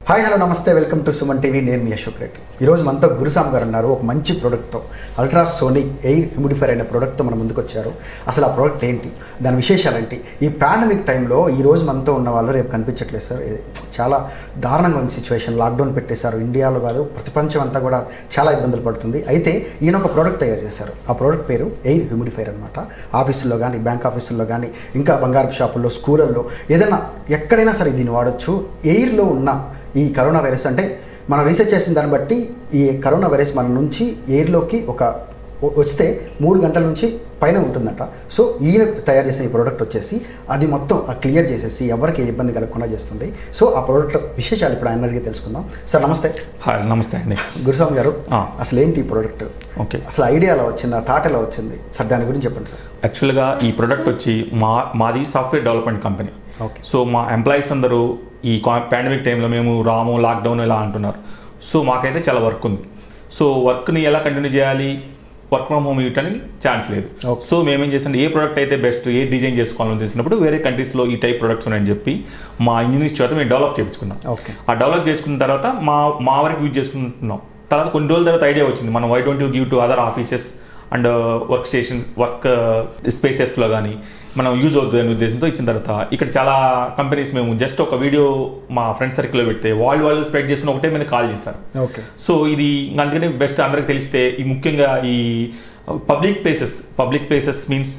Hi hello namaste welcome to Suman TV నేను మీ అశోక్ రెడ్డి ఈరోజు మనతో గురుసామ్ గారు ఉన్నారు ఒక మంచి ప్రోడక్ట్తో అల్ట్రాసోనిక్ ఎయిర్ హ్యూమిడిఫైర్ అనే ప్రోడక్ట్తో మన ముందుకు వచ్చారు అసలు ఆ ప్రోడక్ట్ ఏంటి దాని విశేషాలు ఏంటి ఈ పాండమిక్ టైంలో ఈ రోజు మనతో ఉన్న వాళ్ళు రేపు కనిపించట్లేదు సార్ ఇది చాలా దారుణంగా ఉంది సిచ్యువేషన్ లాక్డౌన్ పెట్టేశారు ఇండియాలో కాదు ప్రపంచం అంతా కూడా చాలా ఇబ్బందులు పడుతుంది అయితే ఈయన ఒక ప్రోడక్ట్ తయారు చేశారు ఆ ప్రోడక్ట్ పేరు ఎయిర్ హ్యూమిడిఫైర్ అనమాట ఆఫీసుల్లో కానీ బ్యాంక్ ఆఫీసుల్లో కానీ ఇంకా బంగారు షాపుల్లో స్కూళ్ళల్లో ఏదైనా ఎక్కడైనా సరే దీన్ని వాడచ్చు ఎయిర్లో ఉన్న ఈ కరోనా వైరస్ అంటే మనం రీసెర్చ్ చేసిన దాన్ని బట్టి ఈ కరోనా వైరస్ మన నుంచి ఎయిర్లోకి ఒక వ- వస్తే మూడు గంటల నుంచి పైన ఉంటుందంట సో ఈయన తయారు చేసిన ఈ ప్రోడక్ట్ వచ్చేసి అది మొత్తం క్లియర్ చేసేసి ఎవరికి ఏ ఇబ్బంది కలగకుండా చేస్తుంది సో ఆ ప్రోడక్ట్ విశేషాలు ఇప్పుడు ఆయన అడిగి తెలుసుకుందాం సార్ నమస్తే హాయ్ నమస్తే అండి గురుస్వామి గారు ఆ. అసలు ఏంటి ఈ ప్రోడక్ట్ ఓకే అసలు ఐడియా ఎలా వచ్చింది ఆ థాట్ ఎలా వచ్చింది సార్ దాని గురించి చెప్పండి సార్ యాక్చువల్గా ఈ ప్రోడక్ట్ వచ్చి మా మాది software development company okay so మా ఎంప్లాయీస్ అందరూ ఈ పాండమిక్ టైంలో మేము రాము లాక్డౌన్ ఇలా అంటున్నారు సో మాకైతే చాలా వర్క్ ఉంది సో వర్క్ని ఎలా కంటిన్యూ చేయాలి వర్క్ ఫ్రమ్ హోమ్ ఇవ్వడానికి ఛాన్స్ లేదు Okay. సో మేమేం చేసాం ఏ ప్రోడక్ట్ అయితే బెస్ట్ ఏ డిజైన్ చేసుకోవాలని తెలిసినప్పుడు వేరే కంట్రీస్లో ఈ టైప్ ప్రొడక్ట్స్ ఉన్నాయని చెప్పి మా ఇంజనీర్స్ చేత మేము డెవలప్ చేయించుకున్నాం ఓకే ఆ డెవలప్ చేసుకున్న తర్వాత మా మా వరకు యూజ్ చేసుకుంటున్నాం తర్వాత కొన్ని రోజుల తర్వాత ఐడియా వచ్చింది మనం why don't you give to other offices and work station work స్పేసెస్లో కానీ మనం యూజ్ అవుతుంది అనే ఉద్దేశంతో ఇచ్చిన తర్వాత ఇక్కడ చాలా కంపెనీస్ మేము జస్ట్ ఒక వీడియో మా ఫ్రెండ్ సర్కిల్లో పెడితే వాళ్ళు వాళ్ళు స్ప్రెడ్ చేసుకుని ఒకటే మీద కాల్ చేస్తారు ఓకే సో ఇది ఇంక అందుకనే బెస్ట్ అందరికి తెలిస్తే ఈ ముఖ్యంగా ఈ public places public places means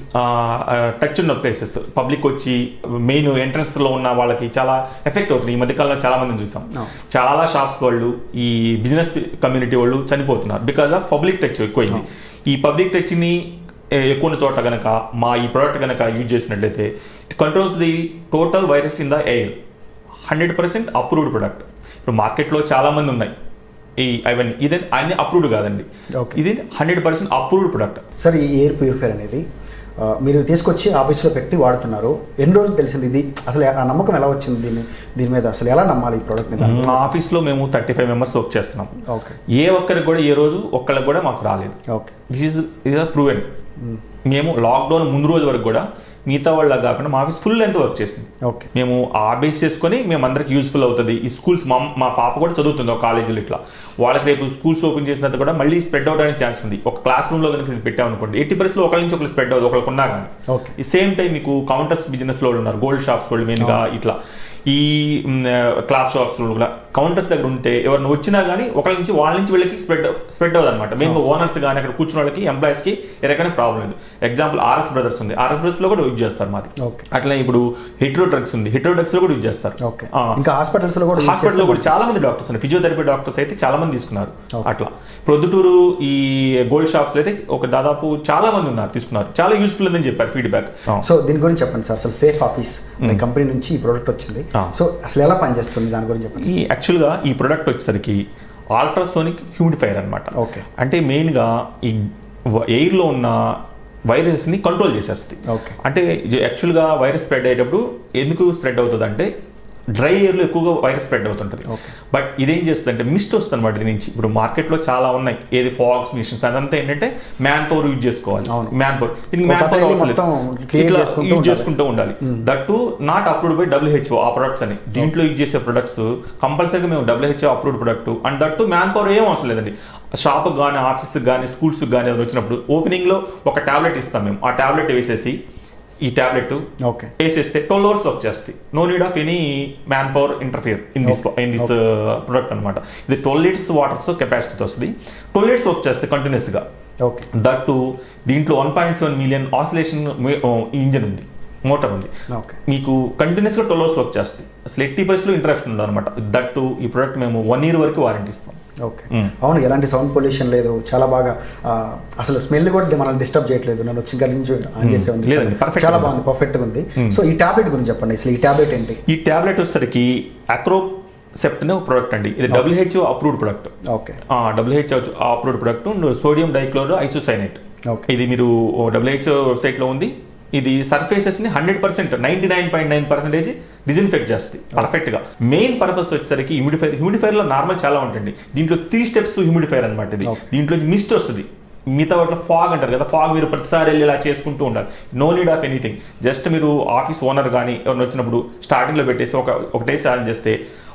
touch ఉన్న ప్లేసెస్ పబ్లిక్ వచ్చి మెయిన్ ఎంట్రన్స్లో ఉన్న వాళ్ళకి చాలా ఎఫెక్ట్ అవుతుంది ఈ మధ్యకాలంలో చాలా మందిని చూసాం Oh. చాలా షాప్స్ వాళ్ళు ఈ బిజినెస్ కమ్యూనిటీ వాళ్ళు చనిపోతున్నారు బికాస్ ఆఫ్ పబ్లిక్ టచ్ ఎక్కువైంది ఈ పబ్లిక్ టచ్ని ఎక్కువ ఉన్న చోట కనుక మా ఈ ప్రోడక్ట్ కనుక యూజ్ చేసినట్లయితే it controls the total virus in the air hundred percent approved product ఇప్పుడు మార్కెట్లో చాలా మంది ఉన్నాయి ఈ అవన్నీ ఇది అన్ని అప్రూవ్డ్ కాదండి Okay. ఇది hundred percent approved product sir ఈ ఎయిర్ ప్యూరిఫైర్ అనేది ఆ, మీరు తీసుకొచ్చి ఆఫీస్లో పెట్టి వాడుతున్నారు ఎన్ని రోజులు తెలిసింది ఇది అసలు ఆ నమ్మకం ఎలా వచ్చింది దీన్ని దీని మీద అసలు ఎలా నమ్మాలి ఈ ప్రోడక్ట్ని దాని మా ఆఫీస్లో మేము థర్టీ ఫైవ్ మెంబర్స్ వర్క్ చేస్తున్నాం ఓకే ఏ ఒక్కరికి కూడా ఏ రోజు ఒక్కరికి కూడా మాకు రాలేదు ఓకే దిస్ ఈజ్ ఇది ప్రూవెన్ మేము లాక్డౌన్ ముందు రోజు వరకు కూడా మిగతా వాళ్ళ కాకుండా మా ఆఫీస్ ఫుల్ లెంత్ వర్క్ చేసింది ఓకే మేము ఆ బేస్ చేసుకొని మేము అందరికి యూస్ఫుల్ అవుతుంది ఈ స్కూల్స్ మా మా పాప కూడా చదువుతుంది ఒక కాలేజీలో ఇట్లా వాళ్ళకి రేపు స్కూల్స్ ఓపెన్ చేసిన తర్వాత కూడా మళ్ళీ స్ప్రెడ్ అవడానికి ఛాన్స్ ఉంది ఒక క్లాస్ రూమ్లో కనుక ఇది పెట్టామనుకోండి ఎయిటీ పర్సెంట్ ఒకరి నుంచి ఒకరు స్ప్రెడ్ అవుతుంది ఒకరికి ఉన్నా కానీ ఓకే ఈ సేమ్ టైం మీకు కౌంటర్స్ బిజినెస్ లో ఉన్నారు గోల్డ్ షాప్స్ వాళ్ళు మెయిన్గా ఇట్లా ఈ క్లాస్ షాప్స్ కూడా కౌంటర్స్ దగ్గర ఉంటే ఎవరిని వచ్చినా కానీ ఒకరి నుంచి వాళ్ళ నుంచి వీళ్ళకి స్ప్రెడ్ స్ప్రెడ్ అవుతుంది అనమాట మెయిన్గా ఓనర్స్ కానీ అక్కడ కూర్చున్న వాళ్ళకి ఎంప్లాయీస్ కి ఎరకైనా ప్రాబ్లం లేదు ఎగ్జాంపుల్ ఆర్ఎస్ బ్రదర్స్ ఉంది ఆర్ఎస్ బ్రదర్స్ లో కూడా యూజ్ చేస్తారు మాది ఓకే అట్లా ఇప్పుడు హెట్రో డ్రగ్స్ ఉంది హెట్రో డ్రగ్స్ లో కూడా యూజ్ చేస్తారు ఓకే ఆ. ఇంకా హాస్పిటల్స్లో కూడా use హాస్పిటల్లో కూడా చాలా మంది డాక్టర్స్ ఉన్నారు ఫిజియోథెరపీ డాక్టర్స్ అయితే చాలా మంది తీసుకున్నారు Okay. అట్లా ప్రొద్దుటూరు ఈ గోల్డ్ షాప్స్ అయితే ఒక దాదాపు చాలా మంది ఉన్నారు తీసుకున్నారు చాలా యూస్ఫుల్ ఉందని చెప్పారు ఫీడ్బ్యాక్ సో దీని గురించి చెప్పండి సార్ అసలు సేఫ్ ఆఫీస్ అనే కంపెనీ నుంచి ఈ ప్రోడక్ట్ వచ్చింది ఆ. సో అసలు ఎలా పనిచేస్తుంది దాని గురించి చెప్పండి ఈ యాక్చువల్గా ఈ ప్రొడక్ట్ వచ్చేసరికి అల్ట్రాసోనిక్ హ్యూమిడిఫైర్ అనమాట ఓకే అంటే మెయిన్గా ఈ వ- ఎయిర్లో ఉన్న వైరస్ని కంట్రోల్ చేసేస్తుంది ఓకే అంటే ఇది యాక్చువల్గా వైరస్ స్ప్రెడ్ అయ్యేటప్పుడు ఎందుకు స్ప్రెడ్ అవుతుంది అంటే డ్రై ఎయిర్లో ఎక్కువగా వైరస్ స్ప్రెడ్ అవుతుంటుంది ఓకే బట్ ఇదేం చేస్తుంది అంటే మిస్ట్ వస్తుంది అనమాట దీని నుంచి ఇప్పుడు మార్కెట్లో చాలా ఉన్నాయి ఏది ఫాగ్స్ మిషన్స్ అదంతా ఏంటంటే మ్యాన్ పవర్ యూజ్ చేసుకోవాలి అవును. మ్యాన్ పవర్ దీనికి ఒక మ్యాన్ పవర్ అతను అవసరం లేదు. మొత్తం clear ఇట్లా చేసుకుంటూ యూజ్ ఉండాలి. చేసుకుంటూ ఉండాలి that to not approved by WHO ఆ ప్రొడక్ట్స్ అని దీంట్లో యూజ్ చేసే ప్రొడక్ట్స్ కంపల్సరీగా మేము WHO approved product and that to man power ఏం అవసరం లేదండి షాప్కి కానీ ఆఫీస్కి కానీ స్కూల్స్కి కానీ ఏదైనా వచ్చినప్పుడు ఓపెనింగ్లో ఒక టాబ్లెట్ ఇస్తాం మేము ఆ టాబ్లెట్ వేసేసి ఈ టాబ్లెట్ ఓకే వేసేస్తే ట్వెల్వ్ అవర్స్ వర్క్ చేస్తాయి no need of any man power interfere in this in this product అనమాట ఇది ట్వెల్వ్ లీటర్స్ వాటర్తో కెపాసిటీతో వస్తుంది ట్వెల్వ్ లీటర్స్ వర్క్ చేస్తాయి కంటిన్యూస్గా ఓకే దట్ టు దీంట్లో one point seven million oscillation engine ఉంది మోటార్ ఉంది ఓకే మీకు కంటిన్యూస్గా ట్వెల్వ్ అవర్స్ వర్క్ చేస్తాయి అసలు ఎట్టి పరిస్థితుల్లో ఇంటరాక్షన్ ఉండదు అనమాట దట్ టు ఈ ప్రొడక్ట్ మేము వన్ ఇయర్ వరకు వారంటీ ఇస్తాం ఓకే Mm. అవును ఎలాంటి సౌండ్ పొల్యూషన్ లేదు చాలా బాగా ఆ, అసలు స్మెల్ కూడా మనల్ని డిస్టర్బ్ చేయట్లేదు నన్ను వచ్చి గడి నుంచి ఆన్ చేసే ఉంది లేదండి, perfect చాలా ఉంది. బాగుంది పర్ఫెక్ట్ ఉంది సో ఈ టాబ్లెట్ గురించి చెప్పండి అసలు ఈ టాబ్లెట్ ఏంటి ఈ టాబ్లెట్ వచ్చేసరికి అక్రో సెప్ట్ అనే ఒక ప్రొడక్ట్ అండి ఇది WHO approved product okay WHO approved product sodium dichloro isocyanate okay ఇది మీరు డబ్ల్యూహెచ్ఓ వెబ్సైట్లో ఉంది ఇది సర్ఫేసెస్ని hundred percent ninety nine point nine percentage disinfect చేస్తుంది పర్ఫెక్ట్గా మెయిన్ పర్పస్ వచ్చేసరికి హ్యూమిడిఫైర్ హ్యూమిడిఫైర్లో నార్మల్ చాలా ఉంటుంది దీంట్లో త్రీ స్టెప్స్ హ్యూమిడిఫైర్ అనమాట ఇది Okay. దీంట్లో మిస్ట్ వస్తుంది మిగతా వాటిలో ఫాగ్ అంటారు కదా ఫాగ్ మీరు ప్రతిసారి వెళ్ళి ఇలా చేసుకుంటూ ఉండాలి no need of anything just మీరు ఆఫీస్ ఓనర్ కానీ ఎవరిని వచ్చినప్పుడు స్టార్టింగ్లో పెట్టేసి ఒక ఒకటేసి ఆన్ చేస్తే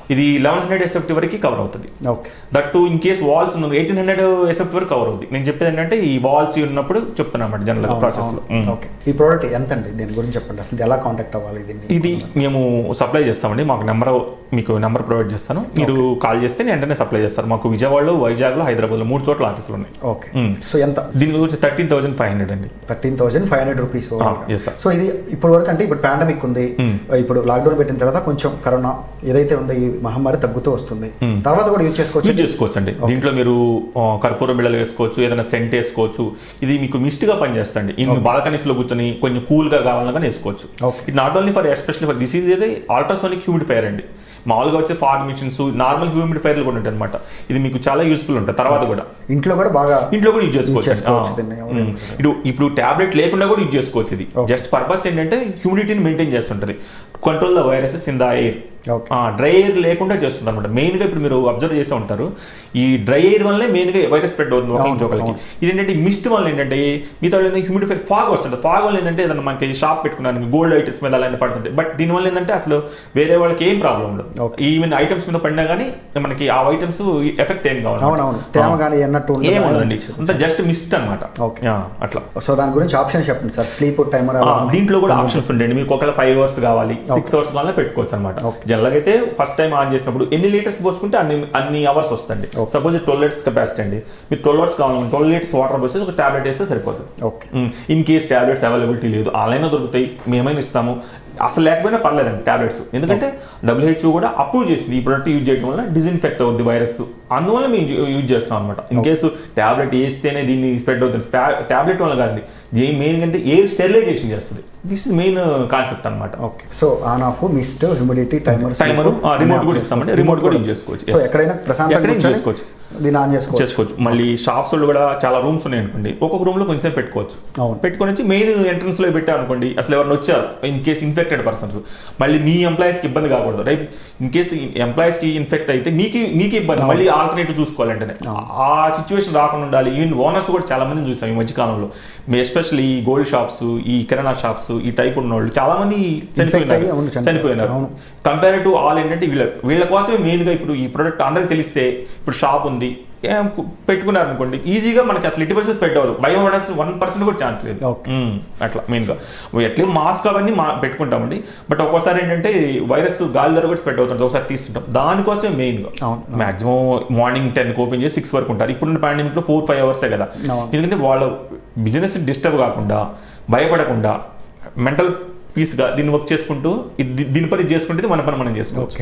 ఇది లెవెన్ హండ్రెడ్ ఎస్ఎఫ్టీ వరకు కవర్ అవుతుంది okay that to in case walls ఉన్న ఎయిటీన్ హండ్రెడ్ ఎస్ఎఫ్టీ వరకు కవర్ అవుతుంది నేను చెప్పేది ఏంటంటే ఈ వాల్స్ ఉన్నప్పుడు చెప్తున్నా అనమాట జనరల్ ప్రాసెస్ లో ఉమ్. ఓకే ఈ ప్రోడక్ట్ ఎంత అండి దీని గురించి చెప్పండి అసలు ఇది ఎలా కాంటాక్ట్ అవ్వాలి దీన్ని ఇది మేము సప్లై చేస్తామండి మాకు నెంబర్ మీకు నెంబర్ ప్రొవైడ్ చేస్తాను మీరు కాల్ చేస్తే నేను వెంటనే సప్లై చేస్తారు మాకు విజయవాడలో వైజాగ్లో హైదరాబాద్లో మూడు చోట్ల ఆఫీసులు ఉన్నాయి ఓకే మ్మ్. సో ఎంత దీని గురించి థర్టీన్ థౌసండ్ ఫైవ్ హండ్రెడ్ అండి thirteen thousand five hundred rupees yes, sir. So ఇది ఇప్పుడు వరకు అంటే ఇప్పుడు పాండమిక్ ఉంది ఇప్పుడు లాక్డౌన్ పెట్టిన తర్వాత కొంచెం కరోనా ఏదైతే ఉందో ఈ మహమ్మారి తగ్గుతూ వస్తుంది తర్వాత కూడా యూజ్ చేసుకోవచ్చు యూజ్ చేసుకోవచ్చు అండి దీంట్లో మీరు ఆ, కర్పూరం బిళ్ళలు వేసుకోవచ్చు ఏదైనా సెంట్ వేసుకోవచ్చు ఇది మీకు మిస్ట్ గా పనిచేస్తుంది ఇన్ని బాల్కనీస్ లో కూర్చొని కొంచెం కూల్ గా కావాలన్నా కానీ వేసుకోవచ్చు Okay. It not only for especially for this is ఏది అల్ట్రాసోనిక్ హ్యూమిడిఫైర్ అండి మామూలుగా వచ్చే ఫాగ్ మిషన్స్ నార్మల్ హ్యూమిడిఫైర్లు కూడా ఉంటాయి అనమాట ఇది మీకు చాలా యూస్ఫుల్ ఉంటుంది తర్వాత కూడా ఇంట్లో కూడా బాగా ఇంట్లో కూడా యూజ్ చేసుకోవచ్చు చేసుకోవచ్చు ఆ. దీన్ని, ఉమ్. ఇప్పుడు ఇప్పుడు టాబ్లెట్ లేకుండా కూడా యూజ్ చేసుకోవచ్చు ఇది జస్ట్ పర్పస్ ఏంటంటే హ్యూమిడిటీని మెయింటైన్ చేస్తుంటది control the viruses in the air okay dry air లేకుండా చేస్తుంది అనమాట మెయిన్ గా ఇప్పుడు మీరు అబ్జర్వ్ చేసే ఉంటారు ఈ డ్రై ఎయిర్ వల్లే మెయిన్ గా వైరస్ స్ప్రెడ్ అవుతుంది ఒకరి నుంచి ఒకరికి ఇది ఏంటంటే మిస్ట్ వల్ల ఏంటంటే మిగతా హ్యూమిడిఫైర్ ఫాగ్ వస్తుంది ఫాగ్ వల్ల ఏంటంటే ఏదైనా మనకి షాప్ పెట్టుకున్నాను గోల్డ్ ఐటమ్స్ మీద అలా పడుతుంది బట్ దీనివల్ల ఏంటంటే అసలు వేరే వాళ్ళకి ఏం ప్రాబ్లం ఉండదు ఈవెన్ ఐటమ్స్ మీద పడినా కానీ మనకి ఆ ఐటమ్స్ ఎఫెక్ట్ ఏం కావాలి అవునవును తేమ కానీ అన్నట్టు ఉండదు. ఏం ఉండదండి అంత జస్ట్ మిస్ట్ అనమాట Okay. అట్లా సో దాని గురించి ఆప్షన్ చెప్పండి సార్ స్లీప్ టైమర్ ఆ, దీంట్లో కూడా ఆప్షన్స్ ఉంటాయండి మీకు ఒకవేళ ఫైవ్ అవర్స్ కావాలి సిక్స్ అవర్స్ కావాలన్నా పెట్టుకోవచ్చు అనమాట జనరల్ అయితే ఫస్ట్ టైం ఆన్ చేసినప్పుడు ఎన్ని లీటర్స్ పోసుకుంటే అన్ని అన్ని అవర్స్ వస్తుంది సపోజ్ ట్వెల్వ్ లీటర్స్ కెపాసిటీ అండి మీరు ట్వెల్వ్ అవర్స్ కావాలి ట్వెల్వ్ లీటర్స్ వాటర్ పోసేసి ఒక టాబ్లెట్ వేస్తే సరిపోతుంది okay in case tablets availability లేదు ఆన్లైన్లో దొరుకుతాయి మేమైనా ఇస్తాము అసలు లేకపోయినా పర్లేదండి టాబ్లెట్స్ ఎందుకంటే డబ్ల్యూహెచ్ఓ కూడా అప్రూవ్ చేసింది ఈ ప్రొడక్ట్ యూజ్ చేయడం వల్ల డిజిన్ఫెక్ట్ అవుద్ది వైరస్ అందువల్ల మేము యూజ్ చేస్తాం అనమాట ఇన్ కేసు టాబ్లెట్ వేస్తేనే దీన్ని స్ప్రెడ్ అవుతుంది టాబ్లెట్ వల్ల కాదు మెయిన్ అంటే ఎయిర్ స్టెరిలైజేషన్ చేస్తుంది దిస్ ఇస్ మెయిన్ కాన్సెప్ట్ అనమాట okay so on off mist humidity timer timer remote కూడా ఇస్తామండి రిమోట్ కూడా యూజ్ చేసుకోవచ్చు సో Yes. ఎక్కడైనా ప్రశాంతంగా ఎక్కడైనా కూర్చొని చేసుకోవచ్చు దీన్ని ఆన్ చేసుకోవచ్చు చేసుకోవచ్చు మళ్ళీ షాప్స్ లో కూడా చాలా రూమ్స్ ఉన్నాయి అనుకోండి ఒక్కొక్క రూమ్ లో కొంచెం పెట్టుకోవచ్చు అవును. పెట్టుకొని వచ్చి మెయిన్ ఎంట్రన్స్ లో పెట్టారు అనుకోండి అసలు ఎవరైనా వచ్చారు ఇన్ కేస్ ఇన్ఫెక్టెడ్ పర్సన్స్ మళ్ళీ మీ ఎంప్లాయీస్ కి ఇబ్బంది కాకూడదు రైట్ ఇన్ కేస్ ఎంప్లాయీస్ కి ఇన్ఫెక్ట్ అయితే మీకు మీకు ఇబ్బంది మళ్ళీ ఆల్టర్నేటివ్ చూసుకోవాలంటేనే ఆ సిచ్యువేషన్ రాకుండా ఉండాలి ఈవెన్ ఓనర్స్ కూడా చాలా మంది చూసాం ఈ మధ్య కాలంలో ఎస్పెషల్లీ ఈ గోల్డ్ షాప్స్ ఈ కిరాణా షాప్స్ ఈ టైప్ ఉన్న వాళ్ళు చాలా మంది అయ్యి, అవును, చనిపోయినారు చనిపోయారు. చనిపోయినారు అవును. కంపేర్ టు ఆల్ ఏంటంటే వీళ్ళ వీళ్ళ కోసమే మెయిన్ గా ఇప్పుడు ఈ ప్రొడక్ట్ అందరికి తెలిస్తే ఇప్పుడు షాప్ ఉంది ఏం కు- పెట్టుకున్నారు అనుకోండి ఈజీగా మనకి అసలు ఎట్టి పరిస్థితి పెట్టవద్దు భయం పడాల్సిన వన్ పర్సెంట్ కూడా ఛాన్స్ లేదు Okay. మ్మ్. అట్లా మెయిన్ గా ఎట్లా మాస్క్ అవన్నీ మా పెట్టుకుంటామండి బట్ ఒక్కోసారి ఏంటంటే వైరస్ గాలి ద్వారా కూడా స్ప్రెడ్ అవుతుంది ఒకసారి తీస్తుంటాం దానికోసమే మెయిన్ గా అవును, మాక్సిమం మార్నింగ్ టెన్ ఓపెన్ చేసి సిక్స్ వరకు ఉంటారు ఇప్పుడు పాండమిక్ లో ఫోర్ ఫైవ్ అవర్సే కదా అవును. ఎందుకంటే వాళ్ళ బిజినెస్ డిస్టర్బ్ కాకుండా భయపడకుండా మెంటల్ పీస్గా దీన్ని వర్క్ చేసుకుంటూ ఇది- దీని పని చేసుకుంటే ఇది మన పని మనం చేసుకోవచ్చు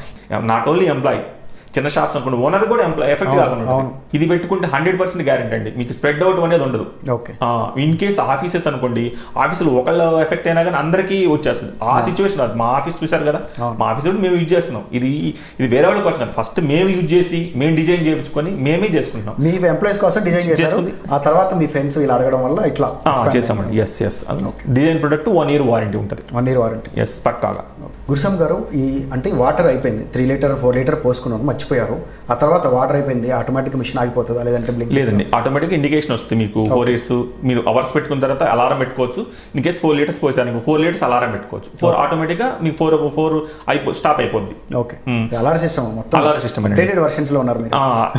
నాట్ ఓన్లీ ఎంప్లాయ్ చిన్న షాప్స్ అనుకోండి ఓనర్ కూడా ఎంప్లాయ్ ఎఫెక్ట్ అవును, కాకుండా ఉంటుంది. అవును. ఇది పెట్టుకుంటే హండ్రెడ్ పర్సెంట్ గ్యారెంటీ అండి మీకు స్ప్రెడ్ అవుట్ అనేది ఉండదు ఓకే ఇన్ కేస్ ఆఫీసెస్ అనుకోండి ఆఫీసులో ఒకళ్ళు ఎఫెక్ట్ అయినా కానీ అందరికీ వచ్చేస్తుంది ఆ సిచ్యువేషన్ అది మా ఆఫీస్ చూసారు కదా అవును. మా ఆఫీస్ కూడా మేము యూజ్ చేస్తున్నాం ఇది ఇది వేరే వాళ్ళ కోసం కాదు ఫస్ట్ మేము యూజ్ చేసి మేము డిజైన్ చేయించుకొని మేమే చేసుకుంటున్నాం మీ ఎంప్లాయీస్ కోసం డిజైన్ చేశారు చేసుకుంది. ఆ తర్వాత మీ ఫ్రెండ్స్ ఇలా అడగడం వల్ల ఇట్లా ఆ, చేసామండి yes yes design product one year warranty ఉంటుంది వన్ ఇయర్ వారంటీ ఎస్ పక్కాగా గురుసం గారు ఈ అంటే వాటర్ అయిపోయింది త్రీ లీటర్ ఫోర్ లీటర్ పోసుకున్నారు మర్చిపోయారు ఆ తర్వాత వాటర్ అయిపోయింది ఆటోమేటిక్ మిషన్ ఆగిపోతుందా లేదంటే బ్లింక్ లేదండి ఆటోమేటిక్ ఇండికేషన్ వస్తుంది మీకు ఫోర్ ఇయర్స్ మీరు అవర్స్ పెట్టుకున్న తర్వాత అలారం పెట్టుకోవచ్చు ఇన్ కేస్ ఫోర్ లీటర్స్ పోసాను ఫోర్ లీటర్స్ అలారం పెట్టుకోవచ్చు ఫోర్ ఆటోమేటిక్ గా మీకు ఫోర్ ఫోర్ అయిపో స్టాప్ అయిపోద్ది ఓకే అలార్ సిస్టమ్ మొత్తం Alarm system అండి. అప్డేటెడ్ వర్షన్స్ లో ఉన్నారు మీరు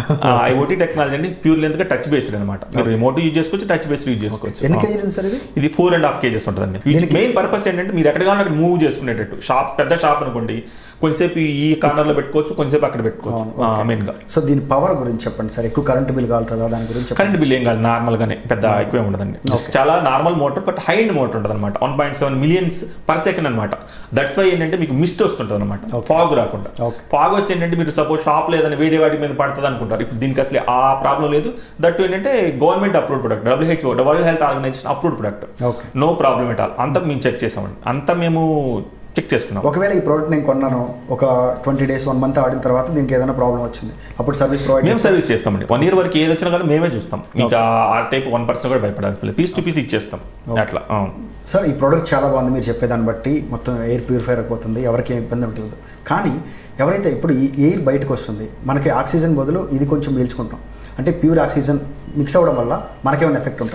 ఐఓటీ టెక్నాలజీ అండి ప్యూర్ లెంత్ గా టచ్ బేస్డ్ అనమాట మీరు రిమోట్ యూజ్ చేసుకోవచ్చు టచ్ బేస్డ్ యూజ్ చేసుకోవచ్చు ఎన్ని ఆ. కేజీలు సార్ ఇది ఇది ఫోర్ అండ్ హాఫ్ కేజెస్ ఉంటుందండి మెయిన్ పర్పస్ ఏంటంటే మీరు ఎక్కడ కావాలంటే అక్కడ మూవ్ చేసుకునేటట్టు షాప్ పెద్ద షాప్ అనుకోండి కొంచెంసేపు ఈ కార్నర్ లో పెట్టుకోవచ్చు కొంచెంసేపు అక్కడ పెట్టుకోవచ్చు మెయిన్ గా సో దీని పవర్ గురించి చెప్పండి సార్ ఎక్కువ కరెంట్ బిల్ కాలుతుందా దాని గురించి చెప్పండి కరెంట్ బిల్ ఏం కాదు నార్మల్ గానే పెద్ద ఎక్కువ ఉండదండి జస్ట్ చాలా normal motor but high end motor ఉంటుంది అనమాట one point seven millions per second అనమాట దట్స్ వై ఏంటంటే మీకు మిస్ట్ వస్తుంటుంది అనమాట ఫాగ్ రాకుండా Okay. ఫాగ్ వస్తే ఏంటంటే మీరు సపోజ్ షాప్ లేదని వేడి వాటి మీద పడుతుంది అనుకుంటారు ఇప్పుడు దీనికి అసలు ఆ ప్రాబ్లం లేదు దట్ ఏంటంటే government approved product WHO world health organization approved product okay no problem at all అంతా మేము చెక్ చేసామండి అంతా మేము చెక్ చేసుకున్నాం ఒకవేళ ఈ ప్రోడక్ట్ నేను కొన్నాను ఒక ట్వంటీ డేస్ వన్ మంత్ ఆడిన తర్వాత దీనికి ఏదైనా ప్రాబ్లం వచ్చింది అప్పుడు సర్వీస్ ప్రొవైడ్ మేము సర్వీస్ చేస్తామండి వన్ ఇయర్ వరకు ఏది వచ్చినా కానీ మేమే చూస్తాం ఇంకా ఆ టైప్ వన్ పర్సెంట్ కూడా భయపడాల్సి లేదు పీస్ టు పీస్ ఇచ్చేస్తాం అట్లా ఆ. సార్ ఈ ప్రోడక్ట్ చాలా బాగుంది మీరు చెప్పేదాన్ని బట్టి మొత్తం ఎయిర్ ప్యూరిఫైర్ అయిపోతుంది ఎవరికి ఏం ఇబ్బంది ఉంటుంది కానీ ఎవరైతే ఇప్పుడు ఈ ఎయిర్ బయటకు వస్తుంది మనకి ఆక్సిజన్ బదులు ఇది కొంచెం పీల్చుకుంటాం అంటే ప్యూర్ ఆక్సిజన్ మిక్స్ అవ్వడం వల్ల మనకేమైనా ఎఫెక్ట్ ఉంటుందా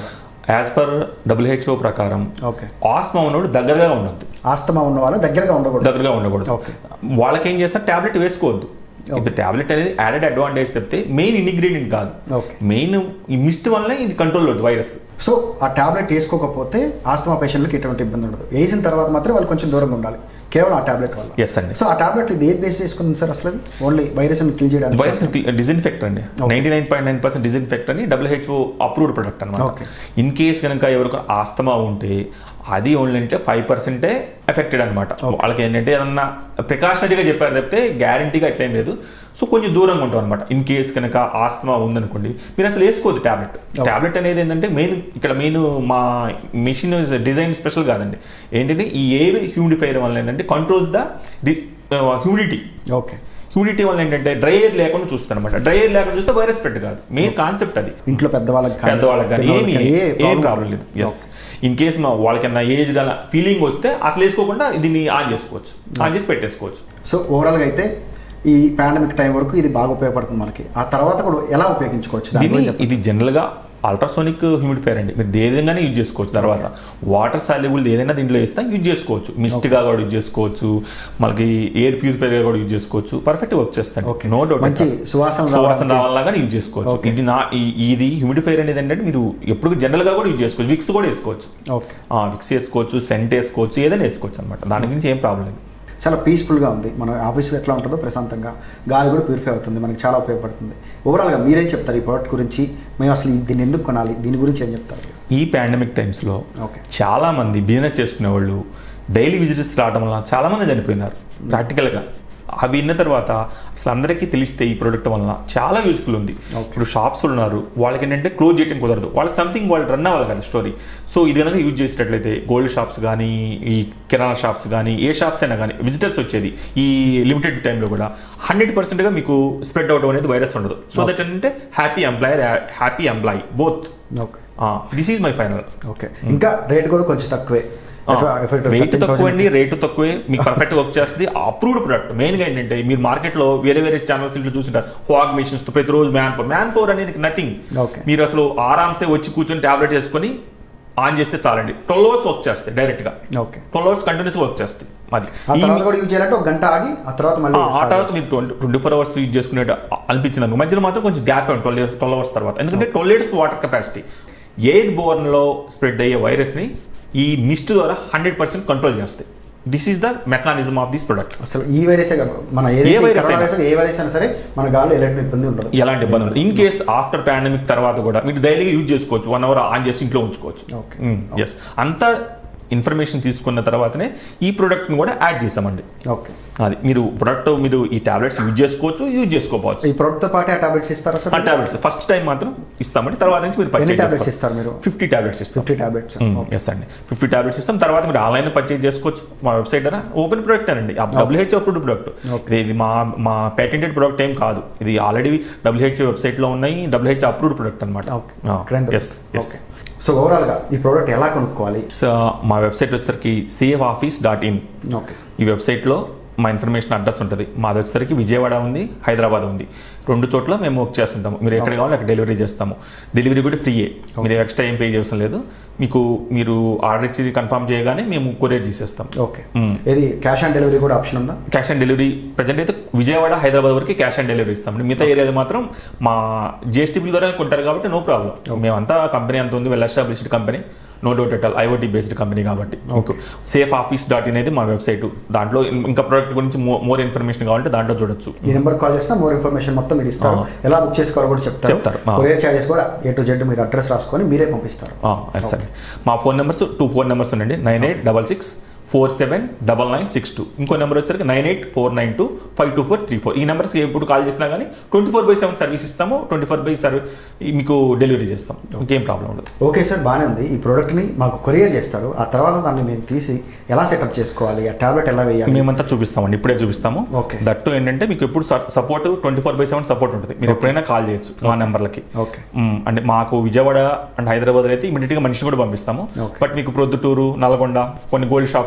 యాజ్ పర్ డబ్ల్యూహెచ్ఓ ప్రకారం ఓకే ఆస్మా ఉన్నోడు దగ్గరగా ఉండొద్దు ఆస్తమా ఉన్న వాళ్ళు దగ్గరగా ఉండకూడదు దగ్గరగా ఉండకూడదు ఓకే. వాళ్ళకి ఏం చేస్తారు టాబ్లెట్ వేసుకోవద్దు ఇప్పుడు టాబ్లెట్ అనేది యాడెడ్ అడ్వాంటేజ్ చెప్తే మెయిన్ ఇంగ్రీడియంట్ కాదు ఓకే మెయిన్ ఈ మిస్ట్ వల్లనే ఇది కంట్రోల్ అవుతుంది వైరస్ సో ఆ టాబ్లెట్ వేసుకోకపోతే ఆస్తమా పేషెంట్లకి ఎటువంటి ఇబ్బంది ఉండదు వేసిన తర్వాత మాత్రం వాళ్ళు కొంచెం దూరంగా ఉండాలి కేవలం ఆ టాబ్లెట్ వల్ల ఎస్ అండి సో ఆ టాబ్లెట్ ఇది ఏది బేస్ చేసుకుంది సార్ అసలు ఓన్లీ వైరస్ కిల్ చేయడానికి వైరస్ డిజిన్ఫెక్ట్ అండి ninety nine point nine percent disinfect అని డబ్ల్యూహెచ్ఓ అప్రూవ్డ్ ప్రొడక్ట్ అనమాట Okay. ఇన్ కేస్ కనుక ఎవరికి ఆస్తమా ఉంటే అది ఓన్లీ అంటే ఫైవ్ పర్సెంటే ఎఫెక్టెడ్ అనమాట వాళ్ళకి ఏంటంటే ఏదన్నా ప్రికాషనరీగా చెప్పారు తప్పితే గ్యారంటీగా అట్లేం లేదు సో కొంచెం దూరంగా ఉంటాం అనమాట ఇన్ కేస్ కనుక ఆస్తమా ఉందనుకోండి మీరు అసలు వేసుకోవద్దు టాబ్లెట్ టాబ్లెట్ అనేది ఏంటంటే మెయిన్ ఇక్కడ మెయిన్ మా మిషన్ డిజైన్ స్పెషల్ కాదండి ఏంటంటే ఈ ఏ హ్యూమిడిఫైర్ వల్ల ఏంటంటే control the humidity okay humidity వల్ల ఏంటంటే డ్రై ఎయిర్ లేకుండా చూస్తారు అనమాట డ్రై ఎయిర్ లేకుండా చూస్తే వైరస్ స్ప్రెడ్ కాదు మెయిన్ కాన్సెప్ట్ అది ఇంట్లో పెద్దవాళ్ళకి కానీ, పెద్దవాళ్ళకి కానీ ఏమి పిల్లలకి ఏ ఏం problem ప్రాబ్లం లేదు ఎస్ ఇన్ కేస్ మా వాళ్ళకన్నా ఏజ్ గల ఫీలింగ్ వస్తే అసలు వేసుకోకుండా దీన్ని ఆన్ చేసుకోవచ్చు ఆన్ చేసి పెట్టేసుకోవచ్చు సో ఓవరాల్గా అయితే ఈ పాండమిక్ టైం వరకు ఇది బాగా ఉపయోగపడుతుంది మనకి ఆ తర్వాత కూడా ఎలా ఉపయోగించుకోవచ్చు దాని దీన్ని గురించి చెప్పండి. ఇది జనరల్గా అల్ట్రాసోనిక్ హ్యూమిడిఫైర్ అండి మీరు ఏ విధంగానే యూజ్ చేసుకోవచ్చు తర్వాత వాటర్ సాల్యుబుల్ ఏదైనా దీంట్లో వేస్తే యూజ్ చేసుకోవచ్చు మిస్ట్గా కూడా యూజ్ చేసుకోవచ్చు మనకి ఎయిర్ ప్యూరిఫైర్గా కూడా యూజ్ చేసుకోవచ్చు పర్ఫెక్ట్ వర్క్ చేస్తాను Okay. నో డౌట్ మంచి సువాసన సువాసన రావాలన్నా కానీ యూజ్ చేసుకోవచ్చు ఇది నా ఈ- ఇది హ్యూమిడిఫైర్ అనేది ఏంటంటే మీరు ఎప్పుడు జనరల్గా కూడా యూజ్ చేసుకోవచ్చు విక్స్ కూడా వేసుకోవచ్చు ఓకే విక్స్ వేసుకోవచ్చు సెంట్ వేసుకోవచ్చు ఏదైనా వేసుకోవచ్చు అనమాట దాని గురించి ఏం ప్రాబ్లం లేదు చాలా పీస్ఫుల్గా ఉంది మన ఆఫీస్లో ఎట్లా ఉంటుందో ప్రశాంతంగా గాలి కూడా ప్యూరిఫై అవుతుంది మనకి చాలా ఉపయోగపడుతుంది ఓవరాల్గా మీరేం చెప్తారు ఈ ప్రోడక్ట్ గురించి మేము అసలు దీన్ని ఎందుకు కొనాలి దీని గురించి ఏం చెప్తారు ఈ పాండమిక్ టైమ్స్లో ఓకే చాలా మంది బిజినెస్ చేసుకునే వాళ్ళు డైలీ విజిటర్స్ రావడం వల్ల చాలా మంది చనిపోయినారు ప్రాక్టికల్గా అవి విన్న తర్వాత అసలు అందరికీ తెలిస్తే ఈ ప్రోడక్ట్ వలన చాలా యూస్ఫుల్ ఉంది ఇప్పుడు షాప్స్ ఉన్నారు వాళ్ళకి ఏంటంటే క్లోజ్ చేయడం కుదరదు వాళ్ళకి సంథింగ్ వాళ్ళు రన్ అవ్వాలి కదా స్టోరీ సో ఇది కనుక యూజ్ చేసేటట్లయితే గోల్డ్ షాప్స్ కానీ ఈ కిరాణా షాప్స్ కానీ ఏ షాప్స్ అయినా కానీ విజిటర్స్ వచ్చేది ఈ లిమిటెడ్ టైంలో కూడా హండ్రెడ్ పర్సెంట్గా మీకు స్ప్రెడ్ అవడం అనేది వైరస్ ఉండదు సో దట్ ఏంటంటే happy employer happy employee both okay this is my final okay ఇంకా రేట్ కూడా కొంచెం తక్కువే ఎఫ- ఎఫెక్ట్ వెయిట్ 13,000 తక్కువ అండి రేటు తక్కువే మీకు పర్ఫెక్ట్ వర్క్ చేస్తుంది అప్రూవ్డ్ ప్రొడక్ట్ మెయిన్ గా ఏంటంటే మీరు మార్కెట్ లో వేరే వేరే ఛానల్స్ ఇంట్లో చూసింటారు ఫాగ్ మిషన్స్ తో ప్రతిరోజు మ్యాన్ పవర్ మ్యాన్ పవర్ అనేది నథింగ్ Okay. మీరు అసలు ఆరామ్సే వచ్చి కూర్చొని టాబ్లెట్ వేసుకొని ఆన్ చేస్తే చాలండి ట్వెల్వ్ అవర్స్ వర్క్ చేస్తాయి డైరెక్ట్ గా okay twelve hours continuous work చేస్తాయి అది ఆ ఈ తర్వాత కూడా యూజ్ చేయాలంటే ఒక గంట ఆగి ఆ తర్వాత మళ్ళీ ఆ ఆ తర్వాత మీరు twenty twenty four hours use చేసుకునే అనిపించింది అనుకో. మధ్యలో మాత్రం కొంచెం గ్యాప్ ఉంది ట్వెల్వ్ ట్వెల్వ్ అవర్స్ తర్వాత ఎందుకంటే twelve litres water capacity air బోర్న్లో స్ప్రెడ్ అయ్యే వైరస్ని ఈ మిస్ట్ ద్వారా హండ్రెడ్ పర్సెంట్ కంట్రోల్ చేస్తాయి this is the mechanism of this product అసలు ఈ వైరసే కాదు మన ఏదైతే వైరస్ కరోనా అయినా. వైరస్ ఏ వైరస్ అయినా సరే మన గాల్లో ఎలాంటి ఇబ్బంది ఉండదు ఎలాంటి ఇబ్బంది ఉండదు ఇన్ కేస్ ఆఫ్టర్ పాండమిక్ తర్వాత కూడా మీరు డైలీగా యూజ్ చేసుకోవచ్చు వన్ అవర్ ఆన్ చేసి ఇంట్లో ఉంచుకోవచ్చు ఓకే ఎస్ అంత ఇన్ఫర్మేషన్ తీసుకున్న తర్వాతనే ఈ ప్రోడక్ట్ని కూడా యాడ్ చేసామండి ఓకే అది మీరు ప్రొడక్ట్ మీరు ఈ టాబ్లెట్స్ యూజ్ చేసుకోవచ్చు యూజ్ చేసుకోవచ్చు ఈ ప్రోడక్ట్ తో పాటు ఆ టాబ్లెట్స్ ఇస్తారా సార్ ఆ టాబ్లెట్స్ ఫస్ట్ టైం మాత్రం ఇస్తామండి తర్వాత నుంచి మీరు ఎన్ని పర్చేజ్ టాబ్లెట్స్ చేసుకోవచ్చు ఇస్తారు మీరు ఫిఫ్టీ టాబ్లెట్స్ ఇస్తాం ఫిఫ్టీ టాబ్లెట్స్ ఎస్ అండి ఫిఫ్టీ టాబ్లెట్స్ ఇస్తాం తర్వాత మీరు ఆన్లైన్ పర్చేజ్ చేసుకోవచ్చు మా వెబ్సైట్ ద్వారా ఓపెన్ ప్రొడక్ట్ అండి డబ్ల్యూహెచ్ అప్రూవ్డ్ ప్రొడక్ట్ Okay. ఇది మా మా పేటెంటెడ్ ప్రొడక్ట్ ఏం కాదు ఇది ఆల్రెడీ డబ్ల్యూహెచ్ వెబ్సైట్లో ఉన్నాయి డబ్ల్యూహెచ్ అప్రూవ్డ్ ప్రొడక్ట్ అనమాట ఓకే ఇక్కడ yes yes okay so overall గా ఈ ప్రోడక్ట్ ఎలా కొనుక్కోవాలి సో మా వెబ్సైట్ వచ్చేసరికి safe office dot in okay ఈ వెబ్సైట్లో మా ఇన్ఫర్మేషన్ అడ్రస్ ఉంటుంది మాది వచ్చేసరికి విజయవాడ ఉంది హైదరాబాద్ ఉంది రెండు చోట్ల మేము వర్క్ చేస్తుంటాము మీరు ఎక్కడ కావాలో అక్కడ డెలివరీ చేస్తాము డెలివరీ కూడా ఫ్రీయే మీరు ఎక్స్ట్రా ఏం పే చేయాల్సిన లేదు మీకు మీరు ఆర్డర్ ఇచ్చి కన్ఫర్మ్ చేయగానే మేము కొరియర్ చేసేస్తాం ఓకే ఇది క్యాష్ ఆన్ డెలివరీ కూడా ఆప్షన్ ఉందా క్యాష్ ఆన్ డెలివరీ ప్రజెంట్ అయితే విజయవాడ హైదరాబాద్ వరకు క్యాష్ ఆన్ డెలివరీ ఇస్తాం మిగతా ఏరియాలో మాత్రం మా జిఎస్టీ బిల్ ద్వారా కొంటారు కాబట్టి నో ప్రాబ్లం మేమంతా కంపెనీ అంత ఉంది well established company no doubt at all IoT based company కాబట్టి సేఫ్ ఆఫీస్ డాట్ ఇన్ అనేది మా వెబ్సైట్ దాంట్లో ఇంకా ప్రోడక్ట్ గురించి మోర్ ఇన్ఫర్మేషన్ కావాలంటే దాంట్లో చూడొచ్చు ఈ నెంబర్ కాల్ చేసినా మోర్ ఇన్ఫర్మేషన్ మొత్తం మీరు ఇస్తారు ఎలా బుక్ చేసుకోవాలో కూడా చెప్తారు చెప్తారు. ఆ. కొరియర్ చార్జెస్ కూడా ఏ టు జెడ్ మీరు అడ్రస్ రాసుకొని మీరే పంపిస్తారు ఎస్ సరే మా phone numbers two phone numbers ఉండండి nine eight double six four seven double nine six two ఇంకో నెంబర్ వచ్చరికి nine eight four nine two five two four three four ఈ నెంబర్స్కి ఎప్పుడు కాల్ చేసినా కానీ twenty four by seven service ఇస్తాము twenty four by service మీకు delivery చేస్తాం ఇంకేం ప్రాబ్లం ఉండదు ఓకే సార్ బాగానే ఉంది ఈ ప్రోడక్ట్ని మాకు కొరియర్ చేస్తారు ఆ తర్వాత దాన్ని మేము తీసి ఎలా సెటప్ చేసుకోవాలి ఆ టాబ్లెట్ ఎలా వేయాలి మేమంతా చూపిస్తామండి ఇప్పుడే చూపిస్తాము Okay. దట్టు ఏంటంటే మీకు ఎప్పుడు support twenty four by seven support ఉంటుంది మీరు ఎప్పుడైనా కాల్ చేయొచ్చు మా నెంబర్లకి ఓకే మ్మ్. అంటే మాకు విజయవాడ అండ్ హైదరాబాద్ అయితే ఇమీడియట్గా మనిషిని కూడా పంపిస్తాము Okay. బట్ మీకు ప్రొద్దుటూరు నల్గొండ కొన్ని గోల్డ్ షాప్స్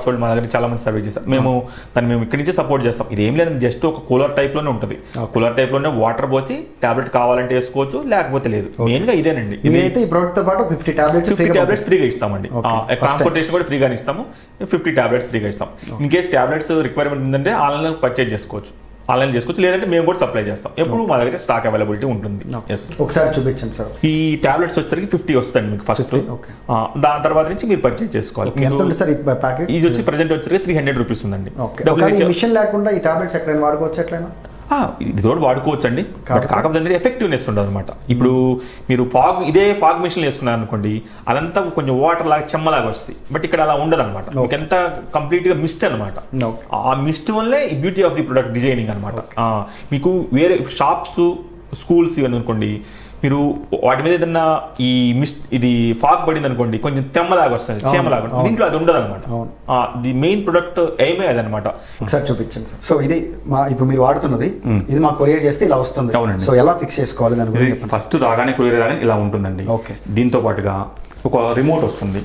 వాళ్ళు మా దగ్గర చాలా మంది సర్వీస్ చేస్తారు మేము దాన్ని మేము ఇక్కడి నుంచే సపోర్ట్ చేస్తాం ఇది ఏం లేదండి జస్ట్ ఒక కూలర్ టైప్లోనే ఉంటుంది కూలర్ టైప్లోనే వాటర్ పోసి టాబ్లెట్ కావాలంటే వేసుకోవచ్చు లేకపోతే లేదు మెయిన్గా ఇదేనండి ఇది ఇదైతే ఈ ప్రోడక్ట్ తో పాటు ఫిఫ్టీ టాబ్లెట్స్ ఫిఫ్టీ టాబ్లెట్స్ ఫ్రీగా ఇస్తామండి Okay. ట్రాన్స్పోర్టేషన్ కూడా ఫ్రీగా ఇస్తాము ఫిఫ్టీ టాబ్లెట్స్ ఫ్రీగా ఇస్తాం ఇన్ కేస్ టాబ్లెట్స్ రిక్వైర్మెంట్ ఉందంటే ఆన్లైన్లో పర్చేజ్ చేసుకోవచ్చు ఆన్లైన్ చేసుకోవచ్చు లేదంటే మేము కూడా సప్లై చేస్తాం ఎప్పుడు మా దగ్గర స్టాక్ అవైలబిలిటీ ఉంటుంది ఎస్ ఒకసారి చూపించండి సార్ ఈ టాబ్లెట్స్ వచ్చేసరికి ఫిఫ్టీ వస్తుంది మీకు ఫస్ట్ okay. దాని తర్వాత నుంచి మీరు పర్చేజ్ చేసుకోవాలి ఎంత మీకు ఉంటుంది సార్ ఈ ప్యాకెట్ ఇది వచ్చి ప్రజెంట్ వచ్చేసరికి త్రీ హండ్రెడ్ రూపీస్ ఉందండి ఓకే డబ్బులు ఒకవేళ ఈ ఇచ్చే- మిషన్ లేకుండా ఈ టాబ్లెట్స్ ఎక్కడైనా వాడుకోవచ్చు ఎట్లయినా ఆ, ఇది కూడా వాడుకోవచ్చు అండి బట్ కాకపోతే- కాకపోతే అనేది ఎఫెక్టివ్నెస్ ఉండదు అనమాట ఇప్పుడు మీరు ఫాగ్ ఇదే ఫాగ్ మిషన్ వేసుకున్నారు అనుకోండి అదంతా కొంచెం వాటర్ లాగా చెమ్మలాగా వస్తుంది బట్ ఇక్కడ అలా ఉండదు అనమాట మీకు ఎంత కంప్లీట్ గా మిస్ట్ అనమాట ఓకే ఆ మిస్ట్ వల్లే ఈ beauty of the product designing అనమాట మీకు వేరే షాప్స్ స్కూల్స్ ఇవన్నీ అనుకోండి మీరు వాటి మీద ఏదన్నా ఈ మిస్ట్ ఇది ఫాగ్ పడింది అనుకోండి కొంచెం తెమ్మలాగా వస్తుంది చేమలాగా ఉంటుంది. దీంట్లో అది ఉండదు అనమాట అవును. ది మెయిన్ ప్రొడక్ట్ ఏమే అదనమాట ఒకసారి చూపించండి సార్ సో ఇది మా ఇప్పుడు మీరు వాడుతున్నది ఇది మా కొరియర్ చేస్తే ఇలా వస్తుంది అవునండి. సో ఎలా ఫిక్స్ చేసుకోవాలి దాని ఇది గురించి చెప్పండి ఫస్ట్ రాగానే కొరియర్ రాగానే ఇలా ఉంటుందండి ఓకే. దీంతో పాటుగా ఒక రిమోట్ వస్తుంది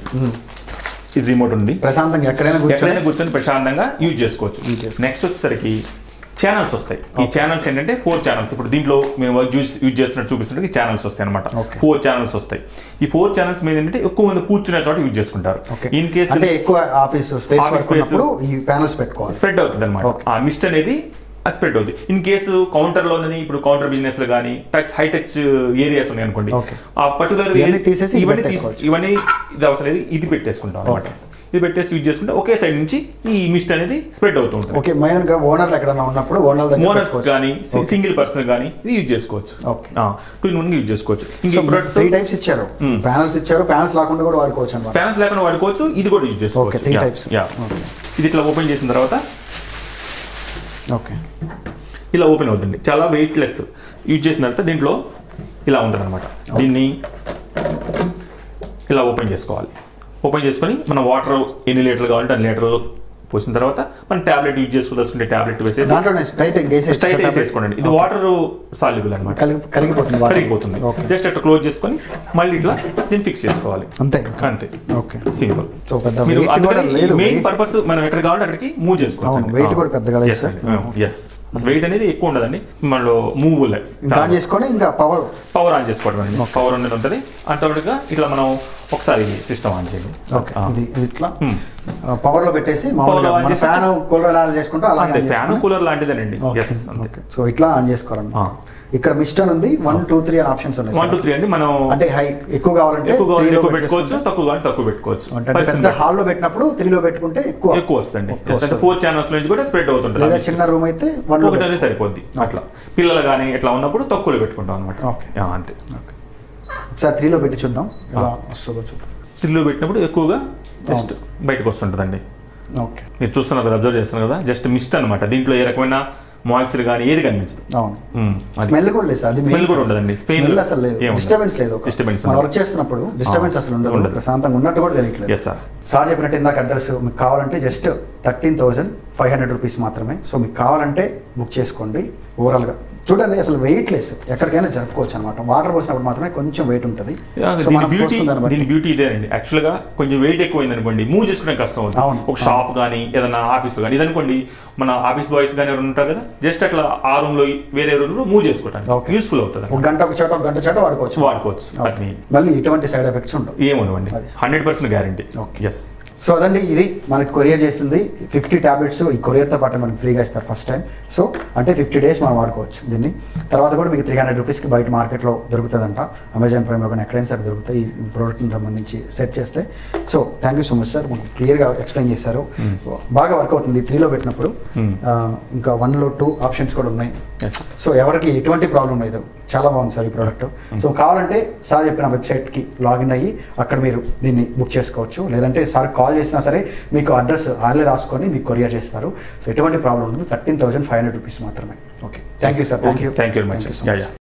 ఇది రిమోట్ ఉంది ప్రశాంతంగా ఎక్కడైనా కూర్చొని ఎక్కడైనా కూర్చొని ప్రశాంతంగా యూజ్ చేసుకోవచ్చు నెక్స్ట్ వచ్చేసరికి ఛానల్స్ వస్తాయి ఈ ఛానల్స్ ఏంటంటే ఫోర్ ఛానల్స్ ఇప్పుడు దీంట్లో మేము యూజ్ యూజ్ చేస్తున్నట్టు చూపిస్తుంటే ఈ ఛానల్స్ వస్తాయి అనమాట Okay. ఫోర్ ఛానల్స్ వస్తాయి ఈ ఫోర్ ఛానల్స్ మీద ఏంటంటే ఎక్కువ మంది కూర్చునే చోట యూజ్ చేసుకుంటారు ఓకే ఇన్ కేస్ అంటే ఎక్కువ office space Office work space. ఉన్నప్పుడు ఈ ప్యానల్స్ పెట్టుకోవాలి స్ప్రెడ్ అవుతుంది అనమాట Okay. ఆ మిస్ట్ అనేది స్ప్రెడ్ అవుతుంది ఇన్ కేసు కౌంటర్ లో ఉన్నది ఇప్పుడు కౌంటర్ బిజినెస్ లో కానీ టచ్ హై టచ్ ఏరియాస్ ఉన్నాయి అనుకోండి Okay. ఆ పర్టికులర్ ఇవన్నీ తీసేసి ఇది ఇవన్నీ తీసి పెట్టేసుకోవచ్చు. ఇవన్నీ ఇది అవసరం లేదు ఇది పెట్టేసుకుంటాం అనమాట Okay. ఇది పెట్టేసి యూజ్ చేసుకుంటే ఒకే సైడ్ నుంచి ఈ మిస్ట్ అనేది స్ప్రెడ్ అవుతూ ఉంటుంది ఓకే మెయిన్ గా ఓనర్లు ఎక్కడైనా ఉన్నప్పుడు ఓనర్ దగ్గర మోనర్స్ పెట్టుకోవచ్చు. కానీ సింగిల్ పర్సన్ కానీ ఇది యూజ్ చేసుకోవచ్చు Okay. Two in one use చేసుకోవచ్చు సో ఇంక ప్రొడక్ట్ త్రీ టైప్స్ ఇచ్చారు ప్యానల్స్ ఇచ్చారు ప్యానల్స్ లేకుండా కూడా వాడుకోవచ్చు అనమాట ప్యానల్స్ లేకుండా వాడుకోవచ్చు ఇది కూడా యూజ్ చేసుకోవచ్చు Okay, three Yeah, types. yeah. Okay. ఇది ఇట్లా ఓపెన్ చేసిన తర్వాత ఓకే ఇలా ఓపెన్ అవుతుంది చాలా వెయిట్లెస్ యూజ్ చేసిన తర్వాత దీంట్లో ఇలా ఉంటుంది అనమాట దీన్ని ఇలా ఓపెన్ చేసుకోవాలి ఓపెన్ చేసుకొని మన వాటర్ ఎన్ని లీటర్లు కావాలంటే అన్ని లీటర్ పోసిన తర్వాత మనం టాబ్లెట్ యూజ్ చేసుకోదలుచుకుంటే టాబ్లెట్ వేసేసి దాంట్లోనే టైట్ స్ట్రైట్ వేసేసుకోండి ఇది వాటర్ సాల్యుబుల్ అనమాట కలిగి కరిగిపోతుంది water. కరిగిపోతుంది ఓకే జస్ట్ అట్లా క్లోజ్ చేసుకొని మళ్ళీ ఇట్లా దీన్ని ఫిక్స్ చేసుకోవాలి అంతే అంతే ఓకే సింపుల్ సో పెద్ద మీరు weight కూడా లేదు మెయిన్ weight- పర్పస్ మనం ఎక్కడ కావాలంటే అక్కడికి మూవ్ చేసుకోవచ్చు అవును, weight కూడా పెద్దగా లేదు సార్. ఎస్ అసలు వెయిట్ అనేది ఎక్కువ ఉండదండి మనలో మూవ్ ఇంకా ఆన్ చేసుకొని ఇంకా పవర్ పవర్ ఆన్ చేసుకోవడం అండి పవర్ అనేది ఉంటుంది ఆటోమేటిక్గా ఇట్లా మనం ఒకసారి సిస్టమ్ ఆన్ చేయండి ఓకే ఆ. ఇది ఇది ఇట్లా Hmm. పవర్ లో పెట్టేసి Power మామూలుగా లో on మన చేసేస్తే- ఫ్యాన్ కూలర్ ఆన్ చేసుకుంటూ అలాగే అంతే on ఫ్యాన్ చేసుకొని- కూలర్ లాంటిదేనండి ఓకే, ఎస్ అంతే ఓకే. సో ఇట్లా ఆన్ చేసుకోవాలండి ఆ. ఇక్కడ మిస్టన్ ఉంది వన్ టూ త్రీ అని ఆప్షన్స్ ఉన్నాయి వన్ టూ సార్. త్రీ అండి మనం అంటే హై ఎక్కువ కావాలంటే ఎక్కువ కావాలంటే three లో ఎక్కువ పెట్టుకోవచ్చు పెట్టేసుకుంటే- తక్కువ కావాలంటే తక్కువ పెట్టుకోవచ్చు అంటే పరిస్థితిని పెద్ద బట్టి. హాల్ లో పెట్టినప్పుడు త్రీలో పెట్టుకుంటే ఎక్కువ ఎక్కువ వస్తుంది ఎక్కువ అంటే ఫోర్ ఛానల్స్ నుంచి కూడా స్ప్రెడ్ అవుతుంటుంది లేదా ఆ చిన్న రూమ్ అయితే వన్ లో ఒకటి అనేది సరిపోద్ది అట్లా పిల్లలు కానీ ఇట్లా ఉన్నప్పుడు తక్కువలో పెట్టుకుంటాం అనమాట ఓకే. అంతే ఒకసారి త్రీలో పెట్టి చూద్దాం ఎలా వస్తుందో చూద్దాం త్రిల్లో పెట్టినప్పుడు ఎక్కువగా జస్ట్ బయటకు వస్తుంటుందండి ఓకే మీరు చూస్తున్నారు కదా అబ్జర్వ్ చేస్తున్నారు కదా జస్ట్ మిస్ట్ అనమాట దీంట్లో ఏ రకమైన మాయిశ్చర్ కానీ ఏది కనిపించదు అవును ఉమ్, అది స్మెల్ కూడా లేదు సార్ Smell కూడా ఉండదండి. Smell స్మెల్ అసలు లేదు ఏం ఉండదు. డిస్టర్బెన్స్ లేదు Disturbance మనం ఉండదు. వర్క్ చేస్తున్నప్పుడు డిస్టర్బెన్స్ అసలు ఉండదు ఉండదు. ప్రశాంతంగా ఉన్నట్టు కూడా తెలియట్లేదు ఎస్ సార్ సార్ చెప్పినట్టు ఇందాక అడ్రస్ మీకు కావాలంటే just thirteen thousand five hundred rupees మాత్రమే సో మీకు కావాలంటే బుక్ చేసుకోండి ఓవరాల్గా చూడండి అసలు వెయిట్ లెస్ ఎక్కడికైనా జరుపుకోవచ్చు అనమాట వాటర్ పోసినప్పుడు మాత్రమే కొంచెం వెయిట్ ఉంటుంది సో దీని మనం బ్యూటీ పోసుకున్న దాన్ని బట్టి- దీని బ్యూటీ ఇదేనండి యాక్చువల్ గా కొంచెం వెయిట్ ఎక్కువైంది అనుకోండి మూవ్ చేసుకునే కష్టం అవును. అవుతుంది ఒక షాప్ కానీ ఏదైనా ఆఫీస్ లో కానీ ఇదనుకోండి మన ఆఫీస్ బాయ్స్ కానీ ఎవరు ఉంటారు కదా జస్ట్ అట్లా ఆ రూమ్ లో వేరే రూమ్ లో మూవ్ చేసుకోవడానికి Okay. యూస్ఫుల్ అవుతుంది ఒక గంట ఒక చోట ఒక గంట చోట వాడుకోవచ్చు వాడుకోవచ్చు Okay. అది మళ్ళీ ఎటువంటి సైడ్ ఎఫెక్ట్స్ ఉండవు ఏముండవండి అది. Hundred percent guarantee Okay. Yes so అదండి ఇది మనకి కొరియర్ చేసింది ఫిఫ్టీ ట్యాబ్లెట్స్ ఈ కొరియర్తో పాటు మనకి ఫ్రీగా ఇస్తారు ఫస్ట్ టైం సో అంటే ఫిఫ్టీ డేస్ మనం వాడుకోవచ్చు దీన్ని తర్వాత కూడా మీకు త్రీ హండ్రెడ్ రూపీస్కి బయట మార్కెట్లో దొరుకుతుందంట అమెజాన్ ప్రైమ్లో కానీ ఎక్కడైనా సరే దొరుకుతాయి ఈ ప్రోడక్ట్ని సంబంధించి సెర్చ్ చేస్తే so thank you so much sir మనకు క్లియర్గా ఎక్స్ప్లెయిన్ చేశారు బాగా వర్క్ అవుతుంది త్రీలో పెట్టినప్పుడు Hmm. ఆ, ఇంకా వన్లో టూ ఆప్షన్స్ కూడా ఉన్నాయి ఎస్ సో ఎవరికి ఎటువంటి ప్రాబ్లం లేదు చాలా బాగుంది సార్ ఈ ప్రోడక్ట్ సో కావాలంటే సార్ చెప్పిన వెబ్సైట్కి లాగిన్ అయ్యి అక్కడ మీరు దీన్ని బుక్ చేసుకోవచ్చు లేదంటే సార్ కాల్ చేసినా సరే మీకు అడ్రస్ ఆన్లైన్ రాసుకొని మీకు కొరియర్ చేస్తారు సో ఎటువంటి ప్రాబ్లం ఉండదు thirteen thousand five hundred rupees మాత్రమే okay thank you sir thank you thank you very much so much